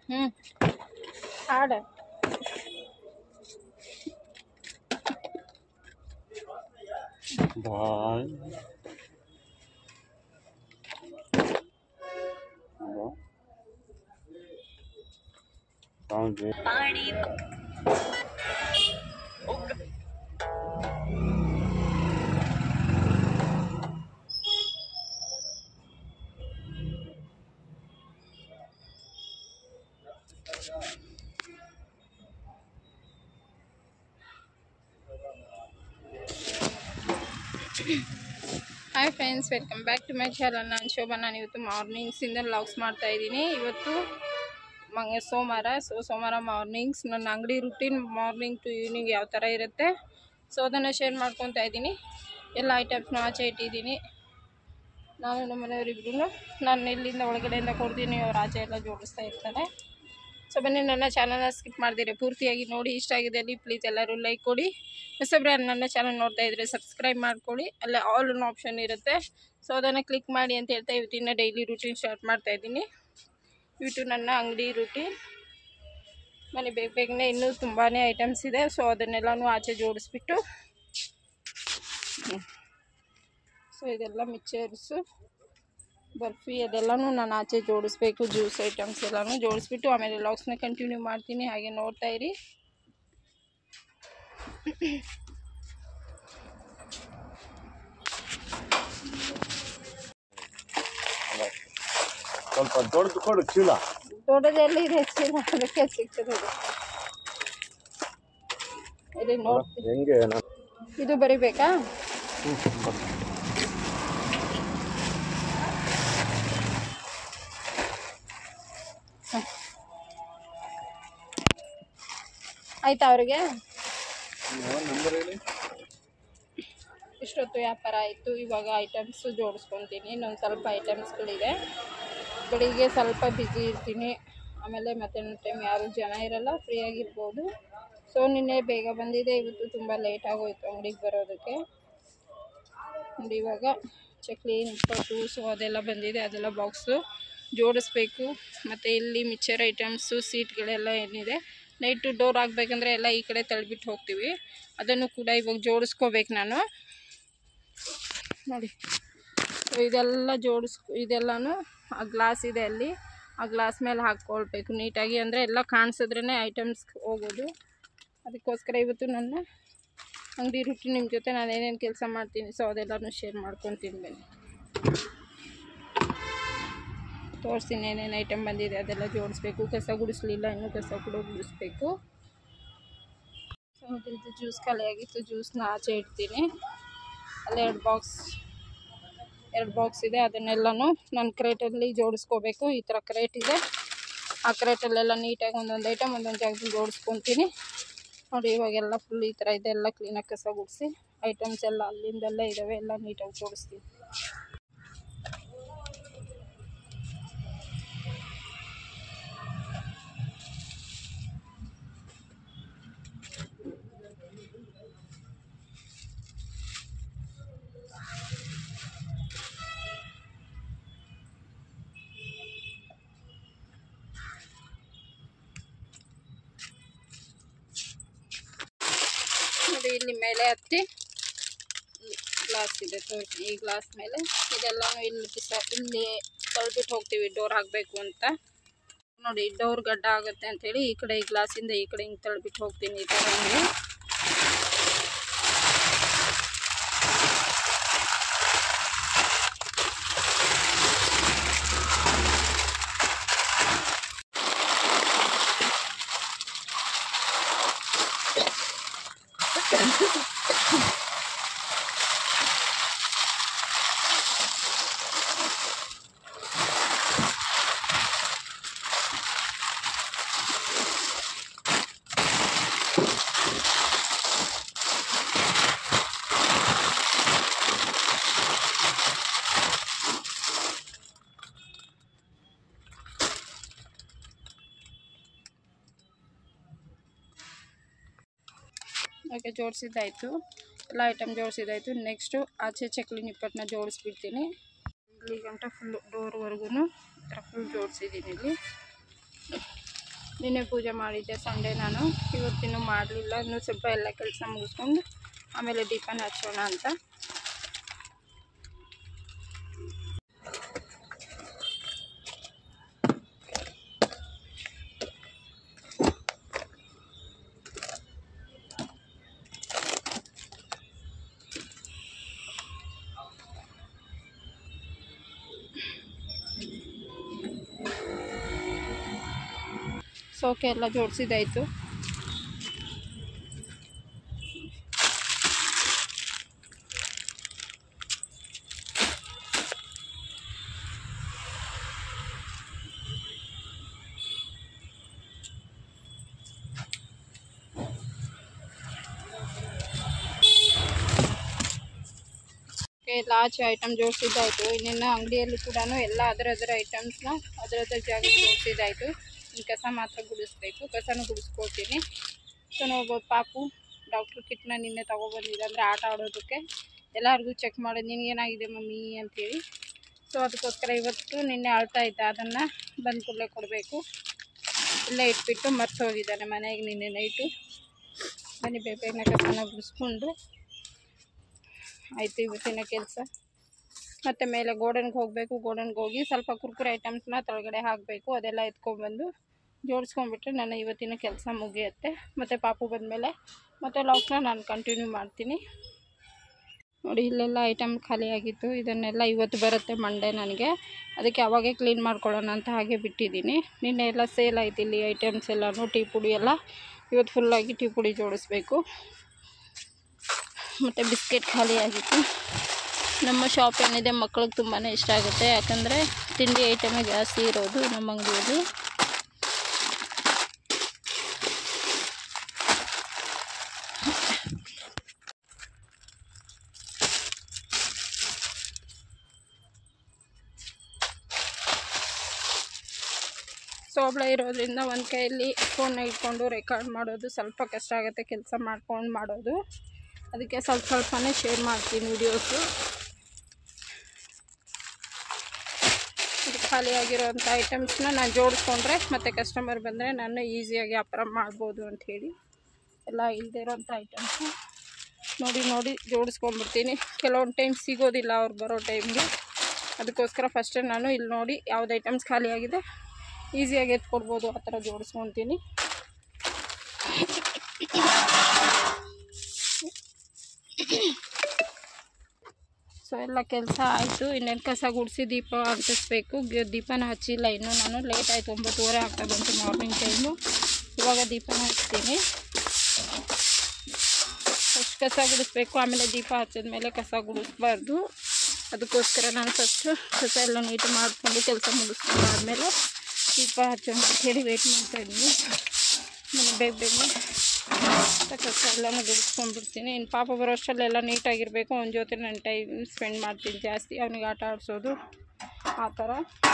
ಹ್ಞೂ ಹಾಡ ಬಾಯ್ ಸೌಂಡ್ hi friends welcome back to my channel ನಾನು ಶೋಭಾ ನಾನು ಇವತ್ತು ಮಾರ್ನಿಂಗ್ಸಿಂದ ಲಾಗ್ಸ್ ಮಾಡ್ತಾ ಇದ್ದೀನಿ ಇವತ್ತು ಮಂಗ ಸೋಮವಾರ ಸೊ ಸೋಮವಾರ ಮಾರ್ನಿಂಗ್ಸ್ ನನ್ನ ಅಂಗಡಿ ರುಟೀನ್ ಮಾರ್ನಿಂಗ್ ಟು ಈವ್ನಿಂಗ್ ಯಾವ ಥರ ಇರುತ್ತೆ ಸೊ ಅದನ್ನು ಶೇರ್ ಮಾಡ್ಕೊತಾ ಇದ್ದೀನಿ ಎಲ್ಲ ಐಟಮ್ಸ್ನ ಆಚೆ ಇಟ್ಟಿದ್ದೀನಿ ನಾನು ನಮ್ಮ ಮನೆಯವರಿಬ್ರು ನಾನು ಇಲ್ಲಿಂದ ಒಳಗಡೆಯಿಂದ ಕೊಡ್ತೀನಿ ಅವ್ರು ಆಚೆ ಎಲ್ಲ ಜೋಡಿಸ್ತಾ ಇರ್ತಾರೆ ಸೊ ಬನ್ನಿ ನನ್ನ ಚಾನಲ್ನ ಸ್ಕಿಪ್ ಮಾಡ್ದಿರಿ ಪೂರ್ತಿಯಾಗಿ ನೋಡಿ ಇಷ್ಟ ಆಗಿದೆ ಅಲ್ಲಿ ಪ್ಲೀಸ್ ಎಲ್ಲರೂ ಲೈಕ್ ಕೊಡಿ ಹೊಸಬ್ರು ಯಾರು ನನ್ನ ಚಾನಲ್ ನೋಡ್ತಾ ಇದ್ರೆ ಸಬ್ಸ್ಕ್ರೈಬ್ ಮಾಡ್ಕೊಳ್ಳಿ ಅಲ್ಲೇ ಆಲ್ ಅನ್ ಆಪ್ಷನ್ ಇರುತ್ತೆ ಸೊ ಅದನ್ನು ಕ್ಲಿಕ್ ಮಾಡಿ ಅಂತ ಹೇಳ್ತಾ ಇವತ್ತಿನ ಡೈಲಿ ರೂಟೀನ್ ಸ್ಟಾರ್ಟ್ ಮಾಡ್ತಾ ಇದ್ದೀನಿ ಇವತ್ತು ನನ್ನ ಅಂಗಡಿ ರೂಟೀನ್ ಮನೆ ಬೇಗ ಬೇಗನೆ ಇನ್ನೂ ತುಂಬಾ ಐಟಮ್ಸ್ ಇದೆ ಸೊ ಅದನ್ನೆಲ್ಲನೂ ಆಚೆ ಜೋಡಿಸ್ಬಿಟ್ಟು ಸೊ ಇದೆಲ್ಲ ಮಿಕ್ಚರ್ಸು ಬರ್ಫಿ ಅದೆಲ್ಲನೂ ನಾನು ಆಚೆ ಜೋಡಿಸ್ಬೇಕು ಜ್ಯೂಸ್ ಐಟಮ್ಸ್ ಎಲ್ಲನೂ ಜೋಡಿಸ್ಬಿಟ್ಟು ಆಮೇಲೆ ಲಾಗ್ಸ್ನ ಕಂಟಿನ್ಯೂ ಮಾಡ್ತೀನಿ ಹಾಗೆ ನೋಡ್ತಾ ಇರಿ ಸ್ವಲ್ಪ ದೊಡ್ಡದು ಕೊಡು ಚೀಲ ದೊಡ್ಡದೆಲ್ಲ ಇದೆ ಚೀಲ ಅದಕ್ಕೆ ಸಿಗ್ತದೆ ಇದು. ಇಲ್ಲಿ ನೋಡ್ತೀನಿ ಹೆಂಗೆ ನಾನು ಇದು ಬರಿಬೇಕಾ ಹ. ಆಯ್ತಾ ಅವ್ರಿಗೆ ನಂಬರ್ ಹೇಳಿ ಇಷ್ಟೊತ್ತು ವ್ಯಾಪಾರ ಆಯಿತು ಇವಾಗ ಐಟಮ್ಸು ಜೋಡಿಸ್ಕೊತೀನಿ ಇನ್ನೊಂದು ಸ್ವಲ್ಪ ಐಟಮ್ಸ್ಗಳಿದೆ ಬೆಳಿಗ್ಗೆ ಸ್ವಲ್ಪ ಬ್ಯುಸಿ ಇರ್ತೀನಿ ಆಮೇಲೆ ಮಧ್ಯಾಹ್ನ ಟೈಮ್ ಯಾರು ಜನ ಇರಲ್ಲ ಫ್ರೀಯಾಗಿರ್ಬೋದು ಸೊ ನಿನ್ನೆ ಬೇಗ ಬಂದಿದೆ ಇವತ್ತು ತುಂಬ ಲೇಟ್ ಆಗೋಯ್ತು ಅಂಗಡಿಗೆ ಬರೋದಕ್ಕೆ ನೋಡಿ ಇವಾಗ ಚಕ್ಲಿ ನಿಪ್ಪಟ್ಟು ಸೊ ಅದೆಲ್ಲ ಬಂದಿದೆ ಅದೆಲ್ಲ ಬಾಕ್ಸು ಜೋಡಿಸ್ಬೇಕು ಮತ್ತು ಇಲ್ಲಿ ಮಿಕ್ಚರ್ ಐಟಮ್ಸು ಸೀಟ್ಗಳೆಲ್ಲ ಏನಿದೆ ನೈಟು ಡೋರ್ ಹಾಕ್ಬೇಕಂದ್ರೆ ಎಲ್ಲ ಈ ಕಡೆ ತಳ್ಬಿಟ್ಟು ಹೋಗ್ತೀವಿ ಅದನ್ನು ಕೂಡ ಇವಾಗ ಜೋಡಿಸ್ಕೋಬೇಕು ನಾನು ನೋಡಿ ಸೊ ಇದೆಲ್ಲ ಜೋಡಿಸ್ ಇದೆಲ್ಲನೂ ಆ ಗ್ಲಾಸ್ ಇದೆ ಅಲ್ಲಿ ಆ ಗ್ಲಾಸ್ ಮೇಲೆ ಹಾಕ್ಕೊಳ್ಬೇಕು ನೀಟಾಗಿ ಅಂದರೆ ಎಲ್ಲ ಕಾಣಿಸಿದ್ರೇ ಐಟಮ್ಸ್ ಹೋಗೋದು ಅದಕ್ಕೋಸ್ಕರ ಇವತ್ತು ನನ್ನ ಅಂಗಡಿ ರೂಟೀನ್ ನಿಮ್ಮ ಜೊತೆ ನಾನು ಏನೇನು ಕೆಲಸ ಮಾಡ್ತೀನಿ ಸೊ ಅದೆಲ್ಲನೂ ಶೇರ್ ಮಾಡ್ಕೊತೀನಿ ಬನ್ನಿ ತೋರಿಸ್ತೀನಿ ಏನೇನು ಐಟಮ್ ಬಂದಿದೆ ಅದೆಲ್ಲ ಜೋಡಿಸ್ಬೇಕು ಕಸ ಗುಡಿಸ್ಲಿಲ್ಲ ಇನ್ನೂ ಕಸ ಕೂಡ ಗುಡಿಸ್ಬೇಕು ಸೊ ಇದು ಜ್ಯೂಸ್ ಖಾಲಿಯಾಗಿತ್ತು ಜ್ಯೂಸ್ನ ಆಚೆ ಇಡ್ತೀನಿ ಅಲ್ಲಿ ಎರಡು ಬಾಕ್ಸ್ ಎರಡು ಬಾಕ್ಸ್ ಇದೆ ಅದನ್ನೆಲ್ಲನೂ ನಾನು ಕ್ರೇಟಲ್ಲಿ ಜೋಡಿಸ್ಕೋಬೇಕು ಈ ಥರ ಕ್ರೇಟ್ ಇದೆ ಆ ಕ್ರೇಟಲ್ಲೆಲ್ಲ ನೀಟಾಗಿ ಒಂದೊಂದು ಐಟಮ್ ಒಂದೊಂದು ಜಾಗದಲ್ಲಿ ಜೋಡಿಸ್ಕೊತೀನಿ ನೋಡಿ ಇವಾಗೆಲ್ಲ ಫುಲ್ ಈ ಥರ ಇದೆಲ್ಲ ಕ್ಲೀನಾಗಿ ಕಸ ಗುಡಿಸಿ ಐಟಮ್ಸ್ ಎಲ್ಲ ಅಲ್ಲಿಂದೆಲ್ಲ ಇದ್ದಾವೆ ಎಲ್ಲ ನೀಟಾಗಿ ಜೋಡಿಸ್ತೀನಿ ನೋಡಿ ಇಲ್ಲಿ ಮೇಲೆ ಹತ್ತಿ ಗ್ಲಾಸ್ ಇದೆ ತೋರಿಸಿ ಈ ಗ್ಲಾಸ್ ಮೇಲೆ ಇದೆಲ್ಲನೂ ಇಲ್ಲಿ ಬಿಸ ಇಲ್ಲಿ ತಳ್ಬಿಟ್ಟು ಹೋಗ್ತೀವಿ ಡೋರ್ ಹಾಕಬೇಕು ಅಂತ ನೋಡಿ ಡೋರ್ ಗಡ್ಡ ಆಗುತ್ತೆ ಅಂತೇಳಿ ಈ ಕಡೆ ಈ ಗ್ಲಾಸಿಂದ ಈ ಕಡೆ ಹಿಂಗೆ ತಳ್ಬಿಟ್ಟು ಹೋಗ್ತೀನಿ ಈ ಥರ ಹಿಂಗೆ ಓಕೆ ಜೋಡಿಸಿದ್ದಾಯಿತು ಎಲ್ಲ ಐಟಮ್ ಜೋಡಿಸಿದ್ದಾಯಿತು ನೆಕ್ಸ್ಟು ಆಚೆ ಚಕ್ಲಿ ನಿಪ್ಪಟ್ಟನ್ನ ಜೋಡಿಸ್ಬಿಡ್ತೀನಿ ಇಲ್ಲಿ ಗಂಟ ಫುಲ್ಲು ಡೋರ್ವರೆಗೂ ಈ ಥರ ಫುಲ್ ಜೋಡಿಸಿದ್ದೀನಿ ಇಲ್ಲಿ ನಿನ್ನೆ ಪೂಜೆ ಮಾಡಿದ್ದೆ ಸಂಡೇ ನಾನು ಇವತ್ತಿನ್ನೂ ಮಾಡಲಿಲ್ಲ ಇನ್ನೂ ಸ್ವಲ್ಪ ಎಲ್ಲ ಕೆಲಸ ಮುಗಿಸ್ಕೊಂಡು ಆಮೇಲೆ ದೀಪನ ಹಚ್ಚೋಣ ಅಂತ ಸೋಕೆ ಎಲ್ಲ ಜೋಡಿಸಿದಾಯಿತು ಎಲ್ಲ ಆಚೆ ಐಟಮ್ ಜೋಡಿಸಿದ್ದಾಯಿತು ಇನ್ನಿನ್ನು ಅಂಗಡಿಯಲ್ಲಿ ಕೂಡ ಎಲ್ಲ ಅದರ ಅದರ ಐಟಮ್ಸ್ನ ಅದರ ಅದರ ಜಾಗ ಜೋಡಿಸಿದ್ದಾಯಿತು ಇನ್ನು ಕಸ ಮಾತ್ರ ಗುಡಿಸ್ಬೇಕು ಕಸನೂ ಗುಡಿಸ್ಕೊಳ್ತೀನಿ ಸೊ ನೋಡ್ಬೋದು ಪಾಪು ಡಾಕ್ಟ್ರ್ ಕಿಟ್ನ ನಿನ್ನೆ ತೊಗೊಬಂದಿದ್ದೆ ಅಂದರೆ ಆಟ ಆಡೋದಕ್ಕೆ ಎಲ್ಲರಿಗೂ ಚೆಕ್ ಮಾಡೋದು ನಿನಗೇನಾಗಿದೆ ಮಮ್ಮಿ ಅಂತೇಳಿ ಸೊ ಅದಕ್ಕೋಸ್ಕರ ಇವತ್ತು ನಿನ್ನೆ ಅಳ್ತಾ ಇದ್ದ ಅದನ್ನು ಬಂದು ಕೂಡಲೇ ಕೊಡಬೇಕು ಇಲ್ಲೇ ಇಟ್ಬಿಟ್ಟು ಮರ್ತು ಹೋಗಿದ್ದಾನೆ ಮನೆಗೆ ನಿನ್ನೆ ನೈಟು ಬನ್ನಿ ಬೇಬೇನ ಕಸನ ಗುಡಿಸ್ಕೊಂಡು ಆಯಿತು ಇವತ್ತಿನ ಕೆಲಸ ಮತ್ತು ಮೇಲೆ ಗೋಡನ್ಗೆ ಹೋಗಬೇಕು ಗೋಡನ್ಗೆ ಹೋಗಿ ಸ್ವಲ್ಪ ಕುರ್ಕುರೆ ಐಟಮ್ಸ್ನ ಕೆಳಗಡೆ ಹಾಕಬೇಕು ಅದೆಲ್ಲ ಎತ್ಕೊಂಡ್ಬಂದು ಜೋಡಿಸ್ಕೊಂಡ್ಬಿಟ್ರೆ ನನ್ನ ಇವತ್ತಿನ ಕೆಲಸ ಮುಗಿಯುತ್ತೆ ಮತ್ತು ಪಾಪು ಬಂದಮೇಲೆ ಮತ್ತು ಲಾಕ್ನ ನಾನು ಕಂಟಿನ್ಯೂ ಮಾಡ್ತೀನಿ ನೋಡಿ ಇಲ್ಲೆಲ್ಲ ಐಟಮ್ ಖಾಲಿಯಾಗಿತ್ತು ಇದನ್ನೆಲ್ಲ ಇವತ್ತು ಬರುತ್ತೆ ಮಂಡೇ ನನಗೆ ಅದಕ್ಕೆ ಅವಾಗೇ ಕ್ಲೀನ್ ಮಾಡ್ಕೊಳ್ಳೋಣ ಅಂತ ಹಾಗೆ ಬಿಟ್ಟಿದ್ದೀನಿ ನಿನ್ನೆ ಎಲ್ಲ ಸೇಲ್ ಆಯ್ತು ಇಲ್ಲಿ ಐಟಮ್ಸ್ ಎಲ್ಲನೂ ಟೀ ಪುಡಿ ಎಲ್ಲ ಇವತ್ತು ಫುಲ್ಲಾಗಿ ಟೀ ಪುಡಿ ಜೋಡಿಸ್ಬೇಕು ಮತ್ತು ಬಿಸ್ಕೆಟ್ ಖಾಲಿ ಆಗಿತ್ತು ನಮ್ಮ ಶಾಪ್ ಏನಿದೆ ಮಕ್ಳಿಗೆ ತುಂಬಾ ಇಷ್ಟ ಆಗುತ್ತೆ ಯಾಕಂದರೆ ತಿಂಡಿ ಐಟಮೇ ಜಾಸ್ತಿ ಇರೋದು ನಮ್ಮ ಅಂಗಡಿಯಲ್ಲಿ ಸೋಬ್ಳ ಇರೋದ್ರಿಂದ ಒಂದು ಕೈಯಲ್ಲಿ ಫೋನ್ನ ಇಟ್ಕೊಂಡು ರೆಕಾರ್ಡ್ ಮಾಡೋದು ಸ್ವಲ್ಪ ಕಷ್ಟ ಆಗುತ್ತೆ ಕೆಲಸ ಮಾಡ್ಕೊಂಡು ಮಾಡೋದು ಅದಕ್ಕೆ ಸ್ವಲ್ಪ ಸ್ವಲ್ಪನೇ ಶೇರ್ ಮಾಡ್ತೀನಿ ವೀಡಿಯೋಸು ಇದು ಖಾಲಿಯಾಗಿರೋಂಥ ಐಟಮ್ಸ್ನ ನಾನು ಜೋಡಿಸ್ಕೊಂಡ್ರೆ ಮತ್ತು ಕಸ್ಟಮರ್ ಬಂದರೆ ನಾನು ಈಸಿಯಾಗಿ ವ್ಯಾಪಾರ ಮಾಡ್ಬೋದು ಅಂಥೇಳಿ ಎಲ್ಲ ಇಲ್ಲದೆ ಇರೋಂಥ ಐಟಮ್ಸು ನೋಡಿ ನೋಡಿ ಜೋಡಿಸ್ಕೊಂಡ್ಬಿಡ್ತೀನಿ ಕೆಲವೊಂದು ಟೈಮ್ ಸಿಗೋದಿಲ್ಲ ಅವ್ರು ಬರೋ ಟೈಮ್ಗೆ ಅದಕ್ಕೋಸ್ಕರ ಫಸ್ಟೇ ನಾನು ಇಲ್ಲಿ ನೋಡಿ ಯಾವ್ದು ಐಟಮ್ಸ್ ಖಾಲಿಯಾಗಿದೆ ಈಸಿಯಾಗಿ ಎತ್ಕೊಡ್ಬೋದು ಆ ಥರ ಜೋಡಿಸ್ಕೊತೀನಿ ಸೊ ಎಲ್ಲ ಕೆಲಸ ಆಯಿತು ಇನ್ನೇನು ಕಸ ಗುಡಿಸಿ ದೀಪ ಅಂಟಿಸ್ಬೇಕು ಗ- ದೀಪನ ಹಚ್ಚಿಲ್ಲ ಇನ್ನೂ ನಾನು ಲೇಟ್ ಆಯಿತು ಒಂಬತ್ತುವರೆ ಆಗ್ತಾ ಬಂತು ಮಾರ್ನಿಂಗ್ ಟೈಮು ಇವಾಗ ದೀಪನ ಹಚ್ತೀನಿ ಫಸ್ಟ್ ಕಸ ಗುಡಿಸ್ಬೇಕು ಆಮೇಲೆ ದೀಪ ಹಚ್ಚಿದ್ಮೇಲೆ ಕಸ ಗುಡಿಸ್ಬಾರ್ದು ಅದಕ್ಕೋಸ್ಕರ ನಾನು ಫಸ್ಟು ಕಸ ಎಲ್ಲ ನೀಟ್ ಮಾಡಿಕೊಂಡು ಕೆಲಸ ಮುಗಿಸ್ಕೊಂಡು ಆದಮೇಲೆ ದೀಪ ಹಚ್ಚೋಣ ಅಂತ ಹೇಳಿ ವೆಯ್ಟ್ ಮಾಡ್ತಾಯಿದ್ದೀನಿ ಮನೆ ಬೇಗ ಬೇಗ ಕಸ ಎಲ್ಲನೂ ಗುಡಿಸ್ಕೊಂಡ್ಬಿಡ್ತೀನಿ ಇನ್ನು ಪಾಪ ಬರೋ ಅಷ್ಟರಲ್ಲೆಲ್ಲ ನೀಟಾಗಿರಬೇಕು ಅವನ ಜೊತೆ ನಾನು ಟೈಮ್ ಸ್ಪೆಂಡ್ ಮಾಡ್ತೀನಿ ಜಾಸ್ತಿ ಅವನಿಗೆ ಆಟ ಆಡಿಸೋದು ಆ ಥರ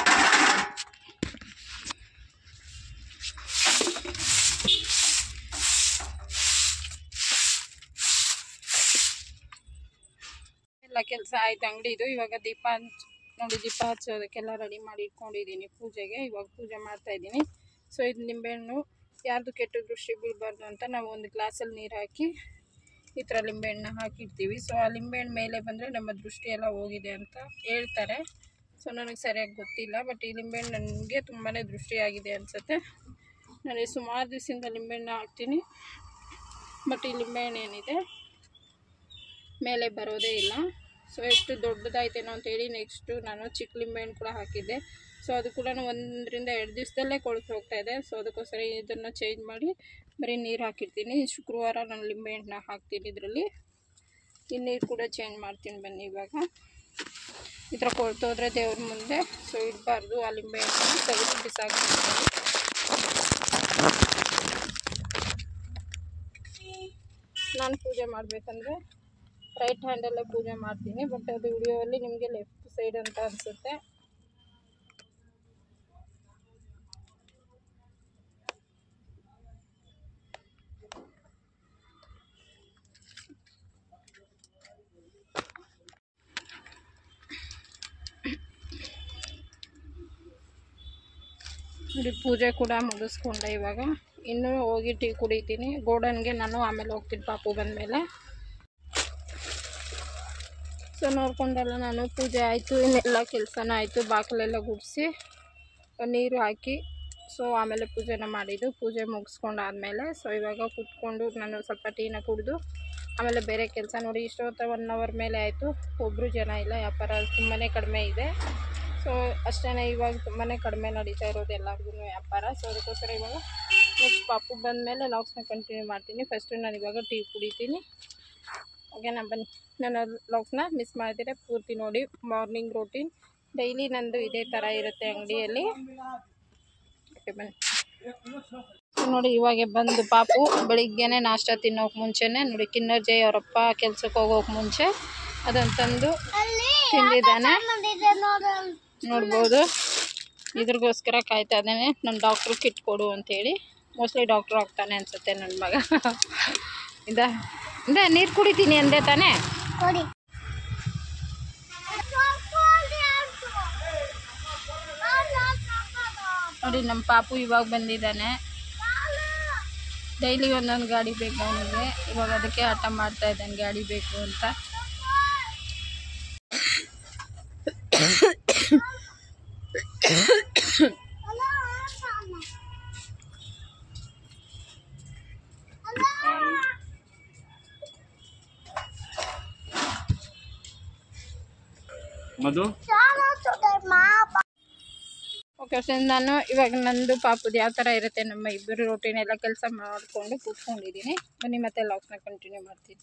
ಎಲ್ಲ ಕೆಲಸ ಆಯ್ತು ಅಂಗಡಿದು ಇವಾಗ ದೀಪ ಹಂಚ್ ನೋಡಿ ದೀಪ ಹಚ್ಚೋದಕ್ಕೆಲ್ಲ ರೆಡಿ ಮಾಡಿ ಇಟ್ಕೊಂಡಿದ್ದೀನಿ ಪೂಜೆಗೆ ಇವಾಗ ಪೂಜೆ ಮಾಡ್ತಾ ಇದ್ದೀನಿ ಸೊ ಇದು ನಿಂಬೆಹಣ್ಣು ಯಾರ್ದು ಕೆಟ್ಟ ದೃಷ್ಟಿ ಬೀಳಬಾರ್ದು ಅಂತ ನಾವು ಒಂದು ಗ್ಲಾಸಲ್ಲಿ ನೀರು ಹಾಕಿ ಈ ಥರ ಲಿಂಬೆಹಣ್ಣು ಹಾಕಿರ್ತೀವಿ ಸೊ ಆ ಲಿಂಬೆಹಣ್ಣು ಮೇಲೆ ಬಂದರೆ ನಮ್ಮ ದೃಷ್ಟಿ ಎಲ್ಲ ಹೋಗಿದೆ ಅಂತ ಹೇಳ್ತಾರೆ ಸೊ ನನಗೆ ಸರಿಯಾಗಿ ಗೊತ್ತಿಲ್ಲ ಬಟ್ ಈ ಲಿಂಬೆಹಣ್ಣು ನನಗೆ ತುಂಬಾ ದೃಷ್ಟಿಯಾಗಿದೆ ಅನಿಸುತ್ತೆ ನನಗೆ ಸುಮಾರು ದಿವಸದಿಂದ ಲಿಂಬೆಹಣ್ಣು ಹಾಕ್ತೀನಿ ಬಟ್ ಈ ಲಿಂಬೆಹಣ್ಣು ಏನಿದೆ ಮೇಲೆ ಬರೋದೇ ಇಲ್ಲ ಸೊ ಎಷ್ಟು ದೊಡ್ಡದಾಯ್ತೇನೋ ಅಂತೇಳಿ ನೆಕ್ಸ್ಟು ನಾನು ಚಿಕ್ಕ ಲಿಂಬೆಹಣ್ಣು ಕೂಡ ಹಾಕಿದ್ದೆ ಸೊ ಅದು ಕೂಡ ಒಂದರಿಂದ ಎರಡು ದಿವಸದಲ್ಲೇ ಕೊಳ್ತು ಹೋಗ್ತಾ ಇದೆ ಸೊ ಅದಕ್ಕೋಸ್ಕರ ಇದನ್ನು ಚೇಂಜ್ ಮಾಡಿ ಬರೀ ನೀರು ಹಾಕಿರ್ತೀನಿ ಶುಕ್ರವಾರ ನಾನು ಲಿಂಬೆಹಣ್ಣನ್ನ ಹಾಕ್ತೀನಿ ಇದರಲ್ಲಿ ಈ ನೀರು ಕೂಡ ಚೇಂಜ್ ಮಾಡ್ತೀನಿ ಬನ್ನಿ ಇವಾಗ ಈ ಥರ ಕೊಳ್ತೋದ್ರೆ ದೇವ್ರ ಮುಂದೆ ಸೊ ಇಡಬಾರ್ದು ಆ ಲಿಂಬೆಹಣ್ಣು ತೆಗೆದು ಬಿಸಾಕ್ತೀನಿ ನಾನು ಪೂಜೆ ಮಾಡಬೇಕಂದ್ರೆ ರೈಟ್ ಹ್ಯಾಂಡಲ್ಲೇ ಪೂಜೆ ಮಾಡ್ತೀನಿ ಬಟ್ ಅದು ವಿಡಿಯೋಲ್ಲಿ ನಿಮಗೆ ಲೆಫ್ಟ್ ಸೈಡ್ ಅಂತ ಅನಿಸುತ್ತೆ ನೋಡಿ ಪೂಜೆ ಕೂಡ ಮುಗಿಸ್ಕೊಂಡೆ ಇವಾಗ ಇನ್ನೂ ಹೋಗಿ ಟೀ ಕುಡಿತೀನಿ ಗೋಡನ್ಗೆ ನಾನು ಆಮೇಲೆ ಹೋಗ್ತೀನಿ ಪಾಪು ಬಂದಮೇಲೆ ಸೊ ನೋಡ್ಕೊಂಡೆಲ್ಲ ನಾನು ಪೂಜೆ ಆಯಿತು ಇನ್ನೆಲ್ಲ ಕೆಲಸನೂ ಆಯಿತು ಬಾಗಿಲೆಲ್ಲ ಗುಡಿಸಿ ನೀರು ಹಾಕಿ ಸೊ ಆಮೇಲೆ ಪೂಜೆನ ಮಾಡಿದ್ದು ಪೂಜೆ ಮುಗಿಸ್ಕೊಂಡಾದ್ಮೇಲೆ ಸೊ ಇವಾಗ ಕೂತ್ಕೊಂಡು ನಾನು ಸ್ವಲ್ಪ ಟೀನ ಕುಡಿದು ಆಮೇಲೆ ಬೇರೆ ಕೆಲಸ ನೋಡಿ ಇಷ್ಟೊತ್ತ ಒನ್ ಅವರ್ ಮೇಲೆ ಆಯಿತು ಒಬ್ಬರು ಜನ ಇಲ್ಲ ವ್ಯಾಪಾರ ತುಂಬಾ ಕಡಿಮೆ ಇದೆ ಸೊ ಅಷ್ಟೇ ಇವಾಗ ತುಂಬಾ ಕಡಿಮೆ ನಡೀತಾ ಇರೋದು ಎಲ್ಲರಿಗೂ ವ್ಯಾಪಾರ ಸೊ ಅದಕ್ಕೋಸ್ಕರ ಇವಾಗ ನೆಕ್ಸ್ಟ್ ಪಾಪು ಬಂದಮೇಲೆ ಲಾಗ್ಸ್ನ ಕಂಟಿನ್ಯೂ ಮಾಡ್ತೀನಿ ಫಸ್ಟು ನಾನು ಇವಾಗ ಟೀ ಕುಡಿತೀನಿ ಓಕೆನಾ ಬನ್ನಿ ನಾನು ಲಾಗ್ಸ್ನ ಮಿಸ್ ಮಾಡಿದರೆ ಪೂರ್ತಿ ನೋಡಿ ಮಾರ್ನಿಂಗ್ ರೂಟೀನ್ ಡೈಲಿ ನಂದು ಇದೇ ಥರ ಇರುತ್ತೆ ಅಂಗಡಿಯಲ್ಲಿ ಓಕೆ ಬನ್ನಿ ನೋಡಿ ಇವಾಗ ಬಂದು ಪಾಪು ಬೆಳಿಗ್ಗೆನೆ ನಾಷ್ಟ ತಿನ್ನೋಕೆ ಮುಂಚೆನೆ ನೋಡಿ ಕಿನ್ನರ್ ಜೈ ಅವರಪ್ಪ ಕೆಲ್ಸಕ್ಕೆ ಹೋಗೋಕೆ ಮುಂಚೆ ಅದನ್ನು ತಂದು ತಿಂದಿದ್ದಾನೆ ನೋಡ್ಬೋದು ಇದ್ರಿಗೋಸ್ಕರ ಕಾಯ್ತಾ ಇದ್ದಾನೆ ನನ್ನ ಡಾಕ್ಟ್ರು ಕಿಟ್ ಕೊಡು ಅಂತೇಳಿ ಮೋಸ್ಟ್ಲಿ ಡಾಕ್ಟ್ರು ಆಗ್ತಾನೆ ಅನ್ಸುತ್ತೆ ನನ್ನ ಮಗ ಇದ ಇಂದ ನೀರು ಕುಡಿತೀನಿ ಅಂದೆ ತಾನೇ ಕೊಡಿ ನೋಡಿ ನಮ್ಮ ಪಾಪು ಇವಾಗ ಬಂದಿದ್ದಾನೆ ಡೈಲಿ ಒಂದೊಂದು ಗಾಡಿ ಬೇಕು ಅವನಿಗೆ ಇವಾಗ ಅದಕ್ಕೆ ಆಟ ಮಾಡ್ತಾ ಇದ್ದಾನೆ ಗಾಡಿ ಬೇಕು ಅಂತ ಮಧು ಓಕೆ ಫ್ರೆಂಡ್ ನಾನು ಇವಾಗ ನಂದು ಪಾಪುದು ಯಾವ ಥರ ಇರುತ್ತೆ ನಮ್ಮ ಇಬ್ಬರು ರೊಟೀನ್ ಎಲ್ಲ ಕೆಲಸ ಮಾಡಿಕೊಂಡು ಕೂತ್ಕೊಂಡಿದ್ದೀನಿ ಬನ್ನಿ ಮತ್ತೆ ಲಾಕ್ನ ಕಂಟಿನ್ಯೂ ಮಾಡ್ತೀನಿ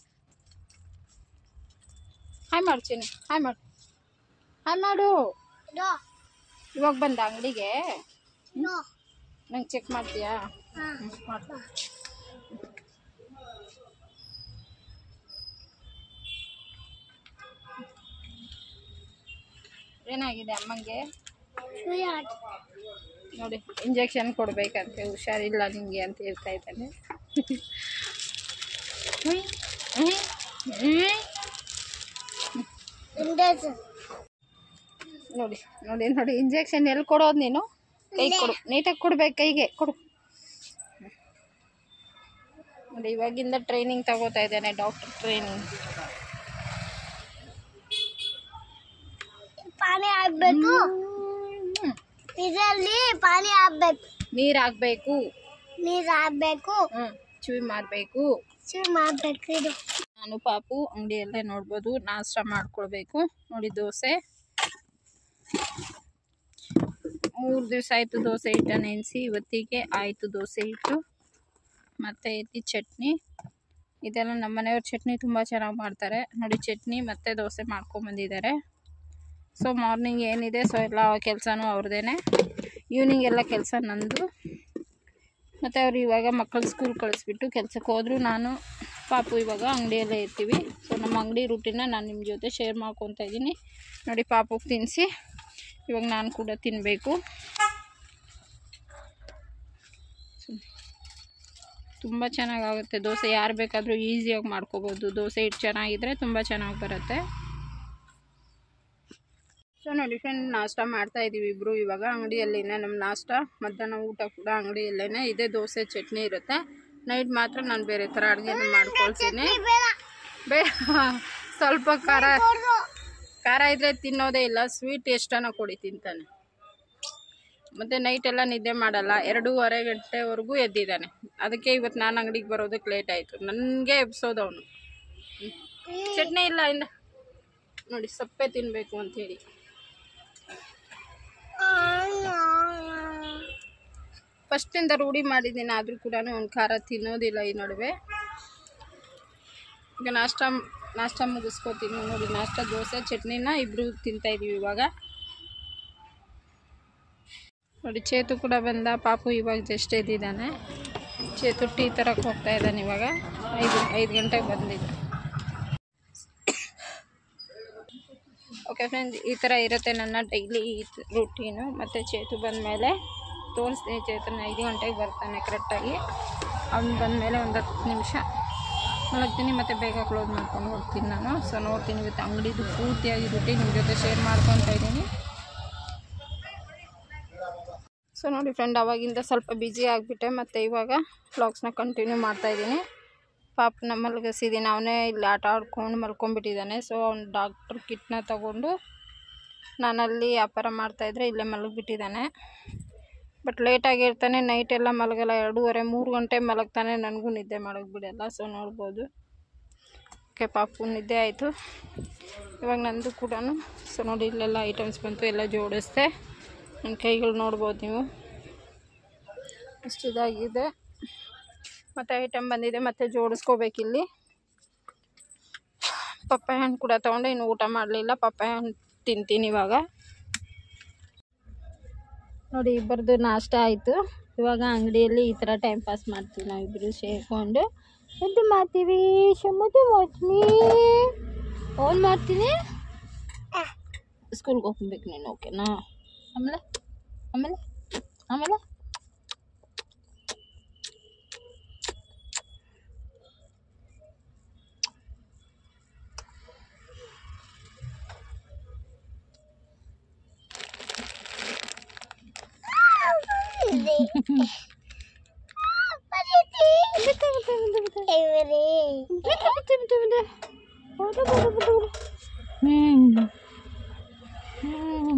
ಹಾಯ್ ಮಾಡ್ತೀನಿ ಹಾಯ್ ಮಾಡು ಹಾಯ್ ಮಾಡು ಇವಾಗ ಬಂದ ಅಂಗಡಿಗೆ ನಂಗೆ ಚೆಕ್ ಮಾಡ್ತೀಯಾ ಹ್ಮ್, ಮಾಡು ಏನಾಗಿದೆ ಅಮ್ಮಂಗೆ ನೋಡಿ ಇಂಜೆಕ್ಷನ್ ಕೊಡ್ಬೇಕಂತೆ ಹುಷಾರಿಲ್ಲ ನಿಂಗೆ ಅಂತ ಹೇಳ್ತಾ ಇದ್ದಾನೆ ಹುಯ್, ಹುಯ್, ಹುಯ್. ನೋಡಿ ನೋಡಿ ನೋಡಿ ಇಂಜೆಕ್ಷನ್ ಎಲ್ಲಿ ಕೊಡೋದು ನೀನು ಕೈ ಕೊಡು ನೀಟಾಗಿ ಕೊಡ್ಬೇಕು ಕೈಗೆ ಕೊಡು ನೋಡಿ ಇವಾಗಿಂದ ಟ್ರೈನಿಂಗ್ ತಗೋತಾ ಇದ್ದಾನೆ ಡಾಕ್ಟರ್ ಟ್ರೈನಿಂಗ್ ಪಾನಿ ಹಾಕ್ಬೇಕು ಇದರಲ್ಲಿ ಪಾನಿ ಹಾಕ್ಬೇಕು ನೀರು ಹಾಕ್ಬೇಕು ನೀರು ಹಾಕ್ಬೇಕು ಹ್ಞೂ ಚೂಯಿ ಮಾಡಬೇಕು ಚೂರು ಮಾಡ್ಬೇಕು ಇದು ನಾನು ಪಾಪು ಅಂಗಡಿಯಲ್ಲೇ ನೋಡ್ಬೋದು ನಾಷ್ಟ ಮಾಡ್ಕೊಳ್ಬೇಕು ನೋಡಿ ದೋಸೆ ಮೂರು ದಿವಸ ಆಯಿತು ದೋಸೆ ಹಿಟ್ಟ ನೆನೆಸಿ ಇವತ್ತಿಗೆ ಆಯಿತು ದೋಸೆ ಹಿಟ್ಟು ಮತ್ತು ಐತಿ ಚಟ್ನಿ ಇದೆಲ್ಲ ನಮ್ಮ ಮನೆಯವ್ರ ಚಟ್ನಿ ತುಂಬ ಚೆನ್ನಾಗಿ ಮಾಡ್ತಾರೆ ನೋಡಿ ಚಟ್ನಿ ಮತ್ತು ದೋಸೆ ಮಾಡ್ಕೊಂಬಂದಿದ್ದಾರೆ ಸೊ ಮಾರ್ನಿಂಗ್ ಏನಿದೆ ಸೊ ಎಲ್ಲ ಕೆಲಸನೂ ಅವ್ರದ್ದೇನೆ ಈವ್ನಿಂಗ್ ಎಲ್ಲ ಕೆಲಸ ನಂದು ಮತ್ತು ಅವ್ರು ಇವಾಗ ಮಕ್ಕಳು ಸ್ಕೂಲ್ ಕಳಿಸ್ಬಿಟ್ಟು ಕೆಲ್ಸಕ್ಕೆ ಹೋದ್ರು ನಾನು ಪಾಪು ಇವಾಗ ಅಂಗಡಿಯಲ್ಲೇ ಇರ್ತೀವಿ ಸೊ ನಮ್ಮ ಅಂಗಡಿ ರೂಟೀನ ನಾನು ನಿಮ್ಮ ಜೊತೆ ಶೇರ್ ಮಾಡ್ಕೊತಾ ಇದ್ದೀನಿ ನೋಡಿ ಪಾಪುಗೆ ತಿನ್ನಿಸಿ ಇವಾಗ ನಾನು ಕೂಡ ತಿನ್ನಬೇಕು ತುಂಬ ಚೆನ್ನಾಗಾಗುತ್ತೆ ದೋಸೆ ಯಾರು ಬೇಕಾದರೂ ಈಸಿಯಾಗಿ ಮಾಡ್ಕೋಬೋದು ದೋಸೆ ಹಿಟ್ಟು ಚೆನ್ನಾಗಿದ್ರೆ ತುಂಬ ಚೆನ್ನಾಗಿ ಬರುತ್ತೆ ಸೊ ನೋಡಿ ಫ್ರೆಂಡ್ ನಾಷ್ಟ ಮಾಡ್ತಾ ಇದ್ದೀವಿ ಇಬ್ಬರು ಇವಾಗ ಅಂಗಡಿಯಲ್ಲಿನೇ ನಮ್ಮ ನಾಷ್ಟ ಮಧ್ಯಾಹ್ನ ಊಟ ಕೂಡ ಅಂಗಡಿಯಲ್ಲೇ ಇದೇ ದೋಸೆ ಚಟ್ನಿ ಇರುತ್ತೆ ನೈಟ್ ಮಾತ್ರ ನಾನು ಬೇರೆ ಥರ ಅಡುಗೆ ಮಾಡ್ಕೊಳ್ತೀನಿ ಬೇ ಸ್ವಲ್ಪ ಖಾರ ಖಾರ ಇದ್ದರೆ ತಿನ್ನೋದೇ ಇಲ್ಲ ಸ್ವೀಟ್ ಎಷ್ಟನ ಕೊಡಿ ತಿಂತಾನೆ ಮತ್ತು ನೈಟ್ ಎಲ್ಲ ನಿದ್ದೆ ಮಾಡಲ್ಲ ಎರಡೂವರೆ ಗಂಟೆವರೆಗೂ ಎದ್ದಿದ್ದಾನೆ ಅದಕ್ಕೆ ಇವತ್ತು ನಾನು ಅಂಗಡಿಗೆ ಬರೋದಕ್ಕೆ ಲೇಟ್ ಆಯಿತು ನನಗೆ ಎಬ್ಸೋದು ಅವನು ಚಟ್ನಿ ಇಲ್ಲ ಇನ್ನು ನೋಡಿ ಸಪ್ಪೆ ತಿನ್ನಬೇಕು ಅಂಥೇಳಿ ಫಸ್ಟಿಂದ ರೂಢಿ ಮಾಡಿದ್ದೀನಿ ಆದರೂ ಕೂಡ ಅವ್ನು ಖಾರ ತಿನ್ನೋದಿಲ್ಲ ಈ ನಡುವೆ ಈಗ ನಾಷ್ಟ ನಾಷ್ಟ ಮುಗಿಸ್ಕೋತೀನಿ ನೋಡಿ ನಾಷ್ಟ ದೋಸೆ ಚಟ್ನಿನ ಇಬ್ಬರು ತಿಂತಾಯಿದ್ದೀವಿ ಇವಾಗ ನೋಡಿ ಚೇತು ಕೂಡ ಬಂದ ಪಾಪು ಇವಾಗ ಜಸ್ಟ್ ಎದ್ದಿದ್ದಾನೆ ಚೇತು ಟೀ ತರಕ್ಕೆ ಹೋಗ್ತಾ ಇದ್ದಾನೆ ಇವಾಗ ಐದು ಐದು ಗಂಟೆಗೆ ಬಂದಿದ್ದ ಓಕೆ ಫ್ರೆಂಡ್ಸ್ ಈ ಥರ ಇರುತ್ತೆ ನನ್ನ ಡೈಲಿ ರೂಟೀನು ಮತ್ತು ಚೇತು ಬಂದಮೇಲೆ ತೋರಿಸ್ತೀನಿ ಚೇತನ ಐದು ಗಂಟೆಗೆ ಬರ್ತಾನೆ ಕರೆಕ್ಟಾಗಿ ಅವ್ನು ಬಂದಮೇಲೆ ಒಂದು ಹತ್ತು ನಿಮಿಷ ಮಲಗ್ತೀನಿ ಮತ್ತು ಬೇಗ ಕ್ಲೋಸ್ ಮಾಡ್ಕೊಂಡು ಹೋಗ್ತೀನಿ ನಾನು ಸೊ ನೋಡ್ತೀನಿ ಇವತ್ತು ಅಂಗಡಿದು ಪೂರ್ತಿಯಾಗಿ ರೂಟೀನ್ ನಿಮ್ಮ ಜೊತೆ ಶೇರ್ ಮಾಡ್ಕೊತಾ ಇದ್ದೀನಿ ಸೊ ನೋಡಿ ಫ್ರೆಂಡ್ ಅವಾಗಿಂದ ಸ್ವಲ್ಪ ಬ್ಯುಸಿ ಆಗಿಬಿಟ್ಟೆ ಮತ್ತು ಇವಾಗ ವ್ಲಾಗ್ಸ್ನ ಕಂಟಿನ್ಯೂ ಮಾಡ್ತಾಯಿದ್ದೀನಿ ಪಾಪನ ಮಲಗಿಸಿದ್ದೀನಿ ಅವನೇ ಇಲ್ಲಿ ಆಟ ಆಡ್ಕೊಂಡು ಮಲ್ಕೊಂಡ್ಬಿಟ್ಟಿದ್ದಾನೆ ಸೊ ಅವ್ನು ಡಾಕ್ಟ್ರ್ ಕಿಟ್ನ ತಗೊಂಡು ನಾನಲ್ಲಿ ವ್ಯಾಪಾರ ಮಾಡ್ತಾಯಿದ್ರೆ ಇಲ್ಲೇ ಮಲಗಿಬಿಟ್ಟಿದ್ದಾನೆ ಬಟ್ ಲೇಟಾಗಿ ಇರ್ತಾನೆ ನೈಟ್ ಎಲ್ಲ ಮಲಗಲ್ಲ ಎರಡೂವರೆ ಮೂರು ಗಂಟೆ ಮಲಗ್ತಾನೆ ನನಗೂ ನಿದ್ದೆ ಮಾಡೋಕ್ಕೆ ಬಿಡಲ್ಲ ಸೊ ನೋಡ್ಬೋದು ಓಕೆ ಪಾಪು ನಿದ್ದೆ ಆಯಿತು ಇವಾಗ ನಂದು ಕೂಡ ಸೊ ನೋಡಿ ಇಲ್ಲೆಲ್ಲ ಐಟಮ್ಸ್ ಬಂತು ಎಲ್ಲ ಜೋಡಿಸ್ದೆ ನನ್ನ ಕೈಗಳು ನೋಡ್ಬೋದು ನೀವು ಇಷ್ಟು ಇದಾಗಿದೆ ಮತ್ತು ಐಟಮ್ ಬಂದಿದೆ ಮತ್ತು ಜೋಡಿಸ್ಕೋಬೇಕಿಲ್ಲಿ ಪಪ್ಪಾಯ ಹಣ್ಣು ಕೂಡ ತೊಗೊಂಡೆ ಇನ್ನು ಊಟ ಮಾಡಲಿಲ್ಲ ಪಪ್ಪಾಯ ಹಣ್ಣು ತಿಂತೀನಿ ಇವಾಗ ನೋಡಿ ಇಬ್ಬರದು ನಾಷ್ಟ ಆಯಿತು ಇವಾಗ ಅಂಗಡಿಯಲ್ಲಿ ಈ ಥರ ಟೈಮ್ ಪಾಸ್ ಮಾಡ್ತೀವಿ ನಾವಿಬ್ಬರು ಸೇರಿಕೊಂಡು ಮುದ್ದು ಮಾಡ್ತೀವಿ ಮುದ್ದು ಮಾಡ್ತೀನಿ ಓನ್ ಮಾಡ್ತೀನಿ ಸ್ಕೂಲ್ಗೆ ಹೋಗ್ಬೇಕು ನೀನು ಓಕೆನಾ ಆಮೇಲೆ ಆಮೇಲೆ ಆಮೇಲೆ ಹ್ಞೂ ಹ್ಞೂ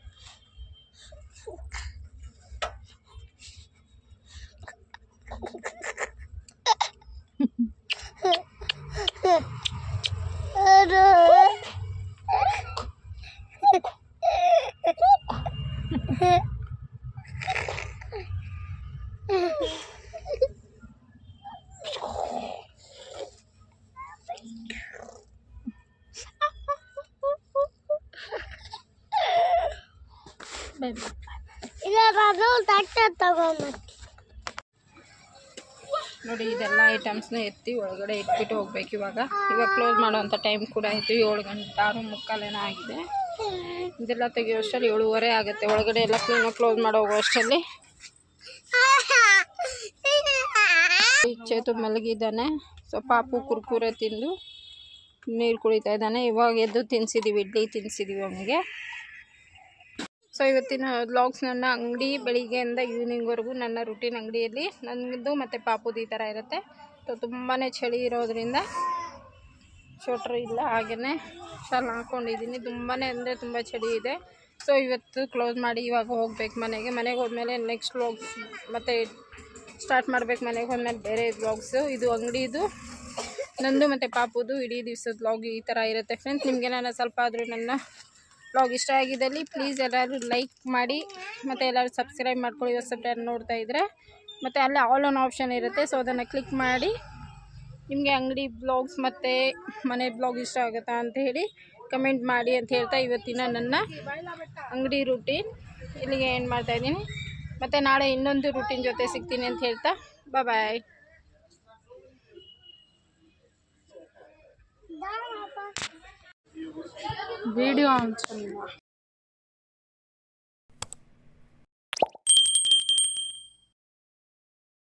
ಬಾಯ್ ಬಾಯ್ ಇಲ್ಲ ನಾನು ತಟ್ಟೆ ತಗೊಂಬರ್ತೀನಿ ನೋಡಿ ಇದೆಲ್ಲ ಐಟಮ್ಸ್ನ ಎತ್ತಿ ಒಳಗಡೆ ಇಟ್ಬಿಟ್ಟು ಹೋಗ್ಬೇಕು ಇವಾಗ ಇವಾಗ ಕ್ಲೋಸ್ ಮಾಡೋವಂಥ ಟೈಮ್ ಕೂಡ ಆಯಿತು ಏಳು ಗಂಟೆ ಆರು ಮುಕ್ಕಾಲೇನೋ ಆಗಿದೆ ಇದೆಲ್ಲ ತೆಗಿಯೋ ಅಷ್ಟರಲ್ಲಿ ಏಳುವರೆ ಆಗುತ್ತೆ ಒಳಗಡೆ ಎಲ್ಲ ಕ್ಲೀನಾಗಿ ಕ್ಲೋಸ್ ಮಾಡೋ ಹೋಗೋ ಅಷ್ಟರಲ್ಲಿ ಈ ಚೇತು ಮಲಗಿದ್ದಾನೆ ಸೊ ಪಾಪು ಕುರ್ಕುರೆ ತಿಂದು ನೀರು ಕುಡಿತಾ ಇದ್ದಾನೆ ಇವಾಗ ಎದ್ದು ತಿನ್ಸಿದ್ದೀವಿ ಇಡ್ಲಿ ತಿನ್ಸಿದ್ದೀವಿ ಅವನಿಗೆ ಸೊ ಇವತ್ತಿನ ವ್ಲಾಗ್ಸ್ ನನ್ನ ಅಂಗಡಿ ಬೆಳಿಗ್ಗೆಯಿಂದ ಈವ್ನಿಂಗ್ವರೆಗೂ ನನ್ನ ರುಟೀನ್ ಅಂಗಡಿಯಲ್ಲಿ ನನ್ನದು ಮತ್ತು ಪಾಪುದು ಈ ಥರ ಇರುತ್ತೆ ಸೊ ತುಂಬಾ ಚಳಿ ಇರೋದ್ರಿಂದ ಶೋಟ್ರ್ ಇಲ್ಲ ಹಾಗೆಯೇ ಶಾಲ್ ಹಾಕ್ಕೊಂಡಿದ್ದೀನಿ ತುಂಬಾ ಅಂದರೆ ತುಂಬ ಚಳಿ ಇದೆ ಸೊ ಇವತ್ತು ಕ್ಲೋಸ್ ಮಾಡಿ ಇವಾಗ ಹೋಗ್ಬೇಕು ಮನೆಗೆ ಮನೆಗೆ ಹೋದ್ಮೇಲೆ ನೆಕ್ಸ್ಟ್ ವ್ಲಾಗ್ಸ್ ಮತ್ತು ಸ್ಟಾರ್ಟ್ ಮಾಡ್ಬೇಕು ಮನೆಗೆ ಹೋದ್ಮೇಲೆ ಬೇರೆ ವ್ಲಾಗ್ಸು ಇದು ಅಂಗಡಿದು ನಂದು ಮತ್ತು ಪಾಪುದು ಇಡೀ ದಿವಸದ ವ್ಲಾಗ್ ಈ ಥರ ಇರುತ್ತೆ ಫ್ರೆಂಡ್ಸ್ ನಿಮಗೆ ನಾನು ಸ್ವಲ್ಪ ಆದರೂ ನನ್ನ ವ್ಲಾಗ್ ಇಷ್ಟ ಆಗಿದ್ದಲ್ಲಿ ಪ್ಲೀಸ್ ಎಲ್ಲರೂ ಲೈಕ್ ಮಾಡಿ ಮತ್ತು ಎಲ್ಲರೂ ಸಬ್ಸ್ಕ್ರೈಬ್ ಮಾಡ್ಕೊಳ್ಳಿ ಹೊಸಬ್ರು ಯಾರು ನೋಡ್ತಾ ಇದ್ದರೆ ಮತ್ತು ಅಲ್ಲೇ ಆಲ್ ಆನ್ ಆಪ್ಷನ್ ಇರುತ್ತೆ ಸೊ ಅದನ್ನು ಕ್ಲಿಕ್ ಮಾಡಿ ನಿಮಗೆ ಅಂಗಡಿ ಬ್ಲಾಗ್ಸ್ ಮತ್ತು ಮನೆ ಬ್ಲಾಗ್ ಇಷ್ಟ ಆಗುತ್ತಾ ಅಂತ ಹೇಳಿ ಕಮೆಂಟ್ ಮಾಡಿ ಅಂತ ಹೇಳ್ತಾ ಇವತ್ತಿನ ನನ್ನ ಅಂಗಡಿ ರೂಟೀನ್ ಇಲ್ಲಿಗೆ ಏನು ಮಾಡ್ತಾಯಿದ್ದೀನಿ ಮತ್ತು ನಾಳೆ ಇನ್ನೊಂದು ರೂಟೀನ್ ಜೊತೆ ಸಿಗ್ತೀನಿ ಅಂತ ಹೇಳ್ತಾ ಬಾಯ್ ವಿಡಿಯೋ ಆನ್